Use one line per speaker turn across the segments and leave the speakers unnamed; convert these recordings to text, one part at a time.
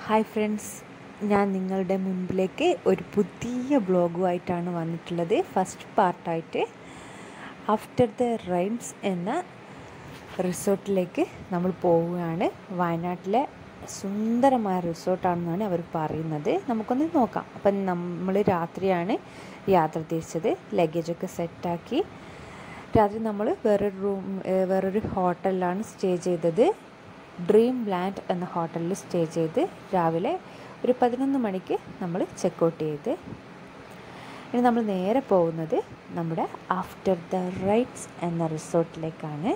hi friends ഞാൻ നിങ്ങളുടെ മുൻപിലേക്ക് ഒരു പുതിയ ബ്ലോഗുമായിട്ടാണ് വന്നിട്ടുള്ളത് ഫസ്റ്റ് പാർട്ടായിട്ട് ആഫ്റ്റർ ദ റൈംസ് എന്ന റിസോർട്ടിലേക്ക് നമ്മൾ പോവുകയാണ് വയനാട്ടിലെ സുന്ദരമായ റിസോർട്ടാണെന്നാണ് അവർ പറയുന്നത് നമുക്കൊന്ന് നോക്കാം അപ്പം നമ്മൾ രാത്രിയാണ് യാത്ര തിരിച്ചത് ലഗേജൊക്കെ സെറ്റാക്കി രാത്രി നമ്മൾ വേറൊരു റൂം വേറൊരു ഹോട്ടലിലാണ് സ്റ്റേ ചെയ്തത് ഡ്രീം ലാൻഡ് എന്ന ഹോട്ടലിൽ സ്റ്റേ ചെയ്ത് രാവിലെ ഒരു പതിനൊന്ന് മണിക്ക് നമ്മൾ ചെക്കൗട്ട് ചെയ്ത് ഇനി നമ്മൾ നേരെ പോകുന്നത് നമ്മുടെ ആഫ്റ്റർ ദ റൈറ്റ്സ് എന്ന റിസോർട്ടിലേക്കാണ്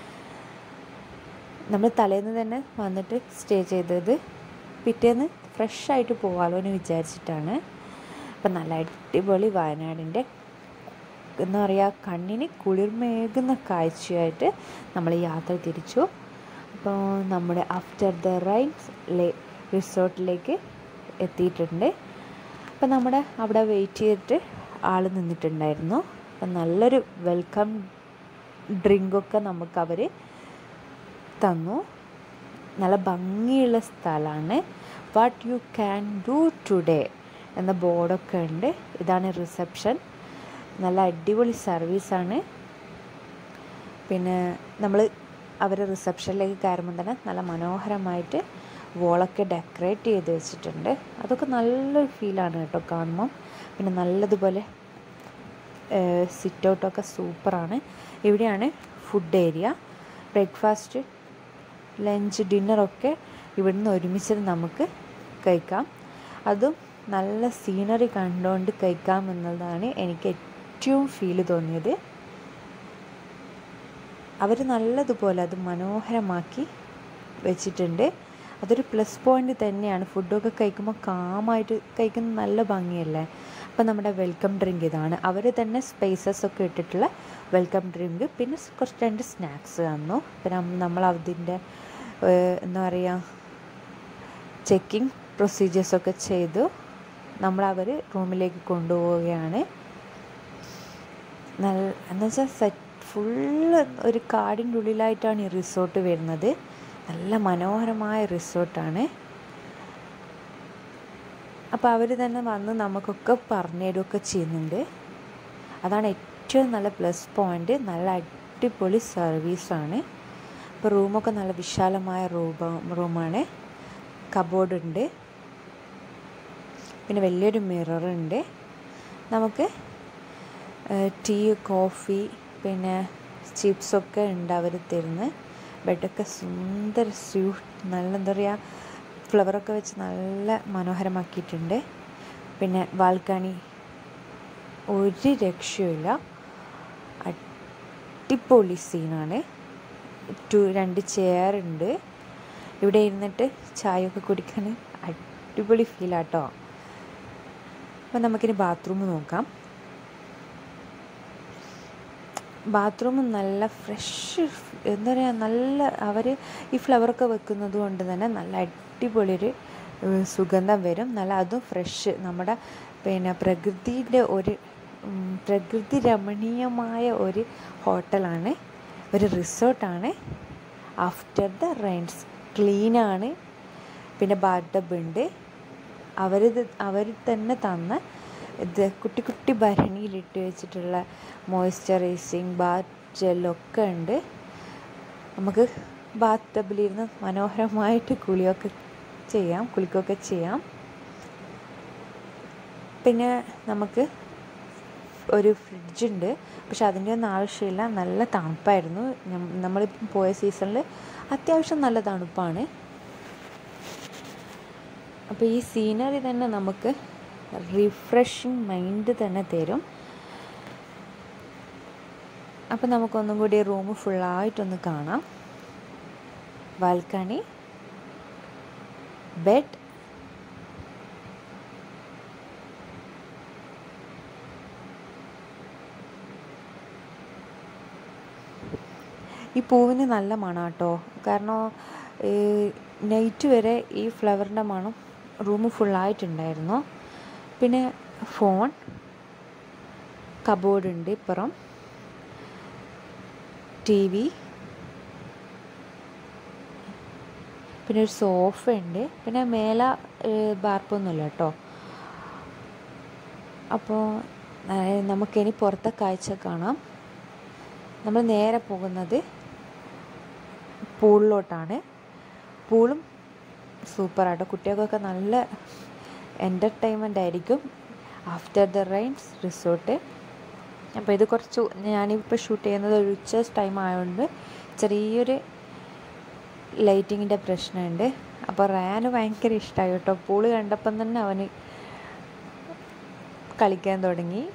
നമ്മൾ തലേന്ന് തന്നെ വന്നിട്ട് സ്റ്റേ ചെയ്തത് പിറ്റേന്ന് ഫ്രഷ് ആയിട്ട് പോകാമല്ലോ എന്ന് വിചാരിച്ചിട്ടാണ് അപ്പം നല്ല അടിപൊളി വയനാടിൻ്റെ എന്താ പറയുക കണ്ണിന് കുളിർമേകുന്ന കാഴ്ചയായിട്ട് നമ്മൾ യാത്ര തിരിച്ചു അപ്പോൾ നമ്മുടെ ആഫ്റ്റർ ദ റൈൻസ് ലേ റിസോർട്ടിലേക്ക് എത്തിയിട്ടുണ്ട് അപ്പം നമ്മുടെ അവിടെ വെയിറ്റ് ചെയ്തിട്ട് ആൾ നിന്നിട്ടുണ്ടായിരുന്നു അപ്പം നല്ലൊരു വെൽക്കം ഡ്രിങ്കൊക്കെ നമുക്ക് അവർ തന്നു നല്ല ഭംഗിയുള്ള സ്ഥലമാണ് what you can do today എന്ന ബോർഡൊക്കെ ഉണ്ട് ഇതാണ് റിസപ്ഷൻ നല്ല അടിപൊളി സർവീസാണ് പിന്നെ നമ്മൾ അവർ റിസപ്ഷനിലേക്ക് കയറുമ്പോൾ തന്നെ നല്ല മനോഹരമായിട്ട് വോളൊക്കെ ഡെക്കറേറ്റ് ചെയ്ത് വെച്ചിട്ടുണ്ട് അതൊക്കെ നല്ലൊരു ഫീലാണ് കേട്ടോ കാണുമ്പം പിന്നെ നല്ലതുപോലെ സിറ്റ് ഔട്ടൊക്കെ സൂപ്പറാണ് ഇവിടെയാണ് ഫുഡ് ഏരിയ ബ്രേക്ക്ഫാസ്റ്റ് ലഞ്ച് ഡിന്നറൊക്കെ ഇവിടുന്ന് ഒരുമിച്ച് നമുക്ക് കഴിക്കാം അതും നല്ല സീനറി കണ്ടുകൊണ്ട് കഴിക്കാം എന്നതാണ് എനിക്ക് ഏറ്റവും ഫീല് തോന്നിയത് അവർ നല്ലതുപോലെ അത് മനോഹരമാക്കി വെച്ചിട്ടുണ്ട് അതൊരു പ്ലസ് പോയിന്റ് തന്നെയാണ് ഫുഡൊക്കെ കഴിക്കുമ്പോൾ കാമായിട്ട് കഴിക്കുന്ന നല്ല ഭംഗിയല്ലേ അപ്പം നമ്മുടെ വെൽക്കം ഡ്രിങ്ക് ഇതാണ് അവർ തന്നെ സ്പൈസസ് ഒക്കെ ഇട്ടിട്ടുള്ള വെൽക്കം ഡ്രിങ്ക് പിന്നെ കുറച്ച് രണ്ട് സ്നാക്സ് തന്നു പിന്നെ നമ്മൾ അതിൻ്റെ എന്താ പറയുക ചെക്കിങ് പ്രൊസീജിയേഴ്സൊക്കെ ചെയ്തു നമ്മൾ അവർ റൂമിലേക്ക് കൊണ്ടുപോവുകയാണ് നല്ല എന്ന് വെച്ചാൽ സെറ്റ് ഫുള്ള് ഒരു കാടിൻ്റെ ഉള്ളിലായിട്ടാണ് ഈ റിസോർട്ട് വരുന്നത് നല്ല മനോഹരമായ റിസോർട്ടാണ് അപ്പോൾ അവർ തന്നെ വന്ന് നമുക്കൊക്കെ പറഞ്ഞു തരുമൊക്കെ ചെയ്യുന്നുണ്ട് അതാണ് ഏറ്റവും നല്ല പ്ലസ് പോയിൻ്റ് നല്ല അടിപൊളി സർവീസാണ് ഇപ്പോൾ റൂമൊക്കെ നല്ല വിശാലമായ റൂം റൂമാണ് കബോർഡ് ഉണ്ട് പിന്നെ വലിയൊരു മിററുണ്ട് നമുക്ക് ടീ കോഫി പിന്നെ ചിപ്സൊക്കെ ഉണ്ട് അവർ തരുന്നത് ബെഡൊക്കെ സുന്ദര സ്യൂട്ട് നല്ല എന്താ പറയുക ഫ്ലവറൊക്കെ വെച്ച് നല്ല മനോഹരമാക്കിയിട്ടുണ്ട് പിന്നെ ബാൽക്കണി ഒരു രക്ഷയുമില്ല അടിപൊളി സീനാണ് ടു രണ്ട് ചെയർ ഉണ്ട് ഇവിടെ ഇരുന്നിട്ട് ചായയൊക്കെ കുടിക്കാൻ അടിപൊളി ഫീലാട്ടോ അപ്പം നമുക്കിനി ബാത്റൂം നോക്കാം ബാത്റൂം നല്ല ഫ്രഷ് എന്താ പറയുക നല്ല അവർ ഈ ഫ്ലവറൊക്കെ വെക്കുന്നത് കൊണ്ട് തന്നെ നല്ല അടിപൊളി ഒരു സുഗന്ധം വരും നല്ല അതും ഫ്രഷ് നമ്മുടെ പിന്നെ പ്രകൃതിയുടെ ഒരു പ്രകൃതി രമണീയമായ ഒരു ഹോട്ടലാണ് ഒരു റിസോർട്ടാണ് ആഫ്റ്റർ ദ റൈൻസ് ക്ലീനാണ് പിന്നെ ബാർഡബ് ഉണ്ട് അവർ അവർ തന്നെ തന്ന ഇത് കുട്ടി കുട്ടി ഭരണിയിലിട്ട് വെച്ചിട്ടുള്ള മോയ്സ്ചറൈസിങ് ബാത്ത് ജെല്ലൊക്കെ ഉണ്ട് നമുക്ക് ബാത്ത് ടബിലിരുന്ന് മനോഹരമായിട്ട് കുളിയൊക്കെ ചെയ്യാം കുളിക്കുകയൊക്കെ ചെയ്യാം പിന്നെ നമുക്ക് ഒരു ഫ്രിഡ്ജുണ്ട് പക്ഷെ അതിൻ്റെ ഒന്നും ആവശ്യമില്ല നല്ല തണുപ്പായിരുന്നു നമ്മളിപ്പം പോയ സീസണിൽ അത്യാവശ്യം നല്ല തണുപ്പാണ് അപ്പോൾ ഈ സീനറി തന്നെ നമുക്ക് റിഫ്രഷിങ് മൈൻഡ് തന്നെ തരും അപ്പം നമുക്കൊന്നും കൂടി റൂം ഫുള്ളായിട്ടൊന്ന് കാണാം ബാൽക്കണി ബെഡ് ഈ പൂവിന് നല്ല മണം കേട്ടോ കാരണം നൈറ്റ് വരെ ഈ ഫ്ലവറിൻ്റെ മണം റൂം ഫുള്ളായിട്ടുണ്ടായിരുന്നു പിന്നെ ഫോൺ കബോർഡ് ഉണ്ട് ഇപ്പുറം ടി വി പിന്നെ ഒരു സോഫ ഉണ്ട് പിന്നെ മേലെ ബാർപ്പൊന്നുമില്ല കേട്ടോ അപ്പോൾ നമുക്കിനി പുറത്തെ കാഴ്ച കാണാം നമ്മൾ നേരെ പോകുന്നത് പൂളിലോട്ടാണ് പൂളും സൂപ്പറാട്ടോ കുട്ടികൾക്കൊക്കെ നല്ല എൻ്റർടൈൻമെൻ്റ് ആയിരിക്കും ആഫ്റ്റർ ദ റൈൻസ് റിസോർട്ട് അപ്പോൾ ഇത് കുറച്ച് ഞാനിപ്പോൾ ഷൂട്ട് ചെയ്യുന്നത് ഒരു ഉച്ച ടൈം ആയതുകൊണ്ട് ചെറിയൊരു ലൈറ്റിങ്ങിൻ്റെ പ്രശ്നമുണ്ട് അപ്പോൾ റയാന് ഭയങ്കര ഇഷ്ടമായി കേട്ടോ പൂള് കണ്ടപ്പം തന്നെ അവന് കളിക്കാൻ തുടങ്ങി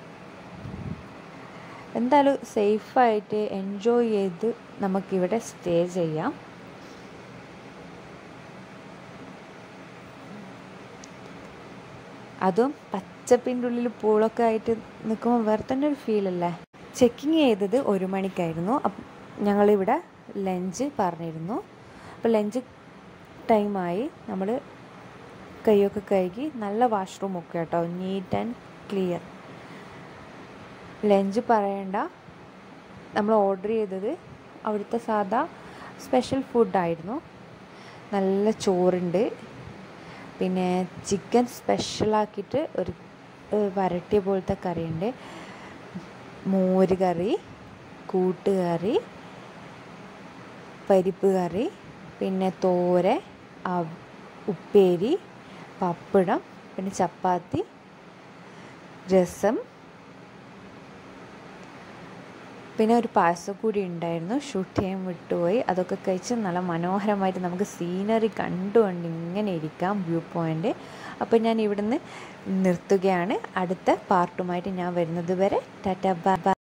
എന്തായാലും സേഫായിട്ട് എൻജോയ് ചെയ്ത് നമുക്കിവിടെ സ്റ്റേ ചെയ്യാം അതും പച്ചപ്പിൻ്റെ ഉള്ളിൽ പൂളൊക്കെ ആയിട്ട് നിൽക്കുമ്പോൾ വേറെ തന്നെ ഒരു ഫീലല്ലേ ചെക്കിങ് ചെയ്തത് ഒരു മണിക്കായിരുന്നു അപ്പം ഞങ്ങളിവിടെ ലഞ്ച് പറഞ്ഞിരുന്നു അപ്പോൾ ലഞ്ച് ടൈമായി നമ്മൾ കൈയൊക്കെ കഴുകി നല്ല വാഷ്റൂം ഒക്കെ കേട്ടോ നീറ്റ് ആൻഡ് ക്ലിയർ ലഞ്ച് പറയണ്ട നമ്മൾ ഓർഡർ ചെയ്തത് അവിടുത്തെ സാധാ സ്പെഷ്യൽ ഫുഡായിരുന്നു നല്ല ചോറുണ്ട് പിന്നെ ചിക്കൻ സ്പെഷ്യലാക്കിയിട്ട് ഒരു വരട്ടിയ പോലത്തെ കറിയുണ്ട് മോര് കറി കൂട്ടുകറി പരിപ്പ് കറി പിന്നെ തോര ഉപ്പേരി പപ്പടം പിന്നെ ചപ്പാത്തി രസം പിന്നെ ഒരു പായസം കൂടി ഉണ്ടായിരുന്നു ഷൂട്ട് ചെയ്യാൻ വിട്ടുപോയി അതൊക്കെ കഴിച്ച് നല്ല മനോഹരമായിട്ട് നമുക്ക് സീനറി കണ്ടുകൊണ്ട് ഇങ്ങനെ ഇരിക്കാം വ്യൂ പോയിൻ്റ് അപ്പോൾ ഞാൻ ഇവിടുന്ന് നിർത്തുകയാണ് അടുത്ത പാർട്ടുമായിട്ട് ഞാൻ വരുന്നത് വരെ ടാറ്റ ബൈ